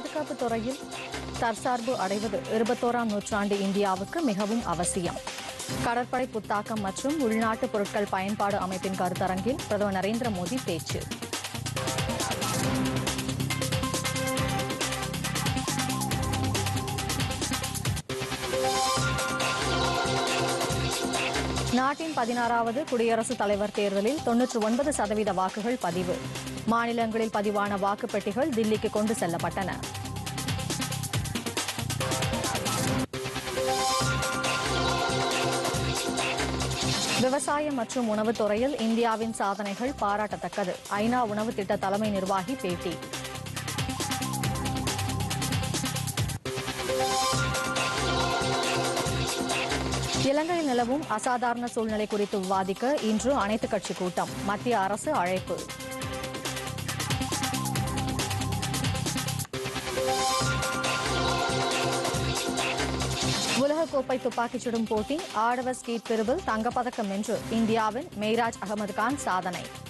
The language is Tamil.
பாதுகாப்பு துறையில் தற்சார்பு அடைவது இருபத்தோராம் நூற்றாண்டு இந்தியாவுக்கு மிகவும் அவசியம் கடற்படை புத்தாக்கம் மற்றும் உள்நாட்டு பொருட்கள் பயன்பாடு அமைப்பின் கருத்தரங்கில் பிரதமர் நரேந்திர மோடி பேச்சு நாட்டின் பதினாறாவது குடியரசுத் தலைவர் தேர்தலில் தொன்னூற்று ஒன்பது சதவீத வாக்குகள் பதிவு மாநிலங்களில் பதிவான வாக்குப்பெட்டிகள் தில்லிக்கு கொண்டு செல்லப்பட்டன விவசாயம் மற்றும் உணவுத் துறையில் இந்தியாவின் சாதனைகள் பாராட்டத்தக்கது ஐநா உணவு திட்ட தலைமை நிர்வாகி பேட்டி இலங்கையில் நிலவும் அசாதாரண சூழ்நிலை குறித்து விவாதிக்க இன்று அனைத்துக் கட்சி கூட்டம் மத்திய அரசு அழைப்பு உலகக்கோப்பை துப்பாக்கிச் சுடும் போட்டி ஆடவர் ஸ்கீட் பிரிவில் தங்கப்பதக்கம் வென்று இந்தியாவின் மெய்ராஜ் அகமது கான் சாதனை